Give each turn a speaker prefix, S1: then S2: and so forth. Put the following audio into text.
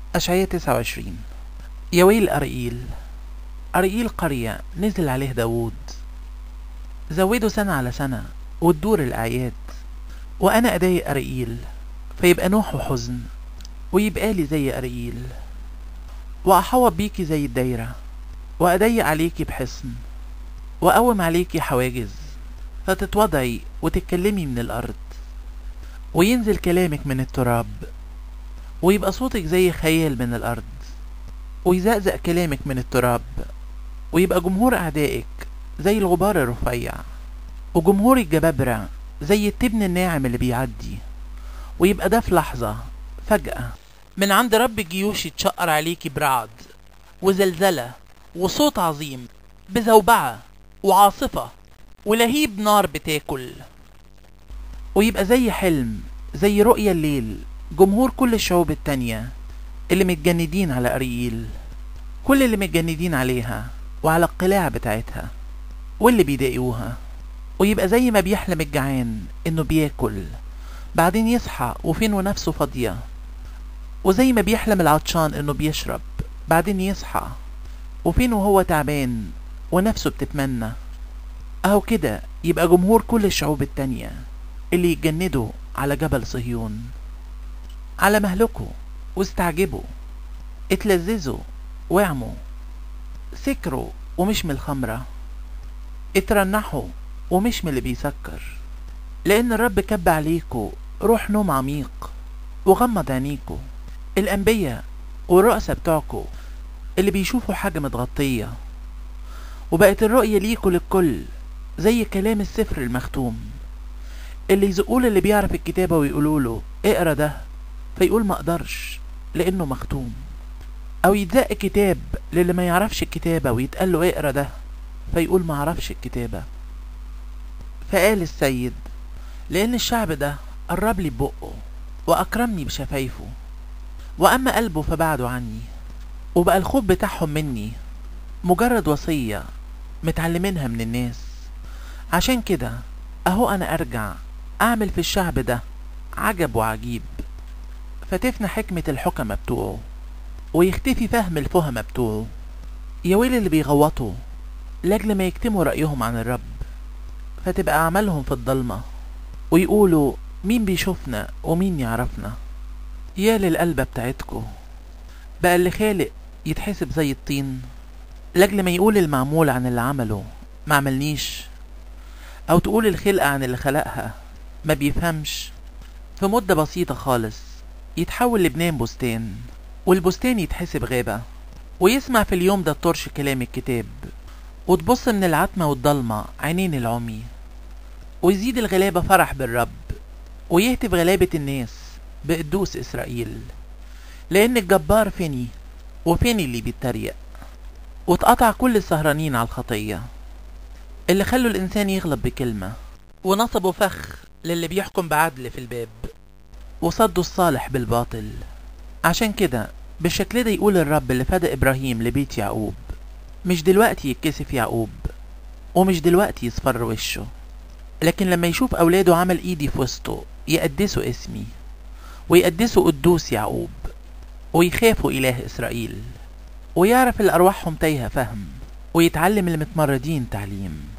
S1: أشعية 29 يا ويل أرئيل أرئيل قرية نزل عليه داوود زودوا سنة على سنة وتدور الأعياد وأنا أضايق أرئيل فيبقى نوح وحزن ويبقى لي زي أرئيل وأحوط بيكي زي الدايرة وأضيق عليكي بحصن وأقوم عليكي حواجز فتتوضعي وتتكلمي من الأرض وينزل كلامك من التراب ويبقى صوتك زي خيال من الأرض ويزقزق كلامك من التراب ويبقى جمهور أعدائك زي الغبار الرفيع وجمهور الجبابرة زي التبن الناعم اللي بيعدي ويبقى ده في لحظة فجأة من عند رب الجيوش يتشقر عليكي برعد وزلزلة وصوت عظيم بزوبعة وعاصفة ولهيب نار بتاكل ويبقى زي حلم زي رؤية الليل جمهور كل الشعوب التانية اللي متجندين على أرييل كل اللي متجندين عليها وعلى القلاع بتاعتها واللي بيضايقوها ويبقى زي ما بيحلم الجعان انه بياكل بعدين يصحى وفين نفسه فاضية وزي ما بيحلم العطشان انه بيشرب بعدين يصحى وفين وهو تعبان ونفسه بتتمنى اهو كده يبقى جمهور كل الشعوب التانية اللي يتجندوا على جبل صهيون على مهلكوا واستعجبوا اتلذذوا وعموا سكروا ومش من الخمرة اترنحوا ومش من اللي بيسكر لأن الرب كب عليكوا روح نوم عميق وغمض عينيكوا الأنبياء والرؤساء بتوعكوا اللي بيشوفوا حاجة متغطية وبقت الرؤية ليكوا للكل زي كلام السفر المختوم اللي يزقول اللي بيعرف الكتابة ويقولوا له اقرا ده فيقول ما اقدرش لانه مختوم او يتزق كتاب للي ما يعرفش الكتابة ويتقال له اقرا ده فيقول ما اعرفش الكتابة فقال السيد لان الشعب ده قرب لي ببقه واكرمني بشفايفه واما قلبه فبعده عني وبقى الخوف بتاعهم مني مجرد وصية متعلمينها من الناس عشان كده اهو انا ارجع اعمل في الشعب ده عجب وعجيب فتفنى حكمة الحكمة بتوعه ويختفي فهم الفهمة بتوعه يا ويل اللي بيغوطوا لاجل ما يكتموا رأيهم عن الرب فتبقى أعمالهم في الضلمة ويقولوا مين بيشوفنا ومين يعرفنا يا للقلبة بتاعتكو بقى اللي خالق يتحسب زي الطين لاجل ما يقول المعمول عن اللي عمله ما عملنيش او تقول الخلقة عن اللي خلقها ما بيفهمش في مدة بسيطة خالص يتحول لبنان بستان والبستان يتحسب غابة ويسمع في اليوم ده الطرش كلام الكتاب وتبص من العتمة والضلمة عينين العمي ويزيد الغلابة فرح بالرب ويهتف غلابة الناس بقدوس إسرائيل لأن الجبار فيني وفيني اللي بيتريق واتقطع كل السهرانين على الخطية اللي خلوا الإنسان يغلب بكلمة ونصبوا فخ للي بيحكم بعدل في الباب وصدوا الصالح بالباطل عشان كده بالشكل ده يقول الرب اللي فدى إبراهيم لبيت يعقوب مش دلوقتي يتكسف يعقوب ومش دلوقتي يصفر وشه لكن لما يشوف أولاده عمل إيدي في وسطه يقدسوا اسمي ويقدسوا قدوس يعقوب ويخافوا إله إسرائيل ويعرف اللي أرواحهم تايهة فهم ويتعلم المتمردين تعليم